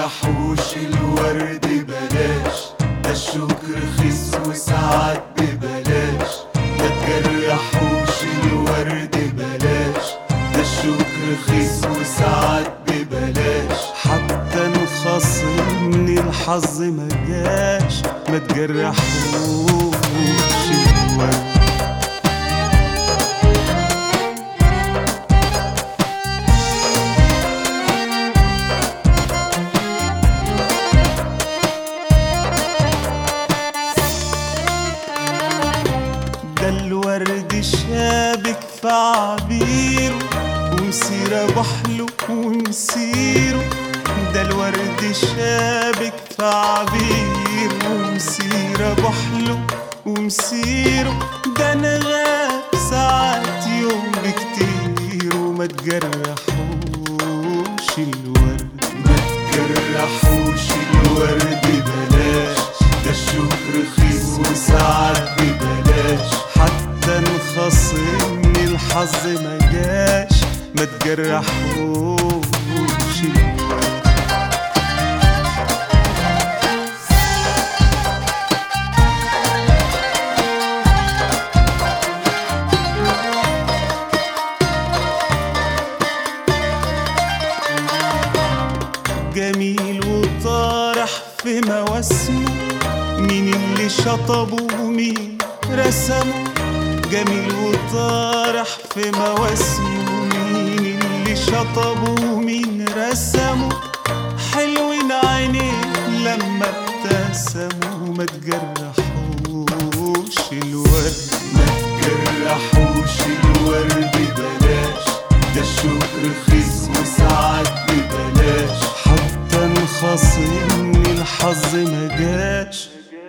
تجرحوش الورد بلاش ده الشوك رخيص وساعات ببلاش ما تجرحوش الورد بلاش ده الشوك رخيص وساعات ببلاش حتى نخصمني الحظ ما جاش ما تجرحوش الورد ده الورد شابك في عبيره ومسيرة بحله ومسيره ده الورد شابك في عبيره ومسيرة بحله ومسيره ده انا غاب ساعات يوم بكتير وما تجرحوش الورد ما تجرحوش الورد بلاش ده الشوك رخيص وساعات ببلاش حتى نخصمني الحظ ما جاش ما تجرحوش الورد جميل وطارح في مواسمه مين اللي شطبه ومين رسمه جميل وطارح في مواسمه مين اللي شطبه ومين رسمه حلوين عينيه لما ابتسموا ما تجرحوش الورد ما تجرحوش الورد بلاش ده الشوك رخيص وساعات ببلاش حتى نخصمني الحظ ما جاش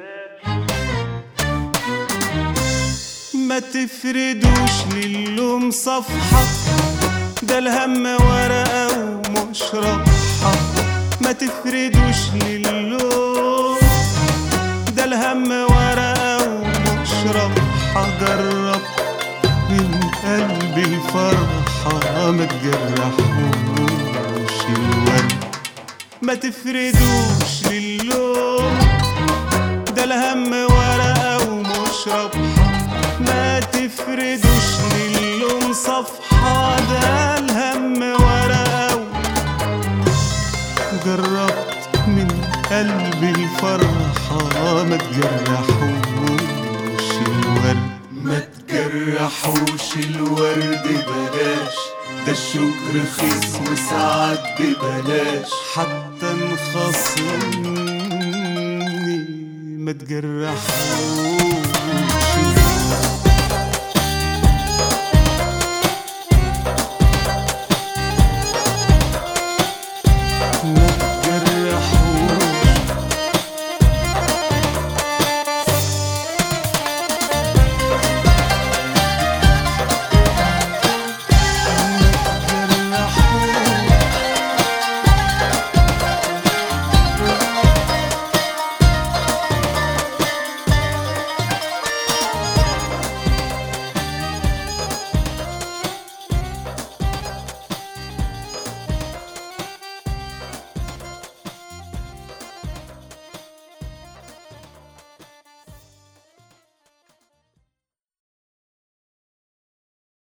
ما تفردوش للوم صفحة ده الهم ورقة ومش ربحة ما تفردوش للوم ده الهم ورقة ومش ربحة جرب من قلبي الفرحة ما تجرحوش الورد ما تفردوش للوم ده الهم ورقة ومش ربحة ما تفردوش للوم صفحة ده الهم ورقة و- جربت من قلبي الفرحة ما تجرحوش الورد ما تجرحوش الورد بلاش ده الشوك رخيص وساعات ببلاش حتى نخصمني ما تجرحوش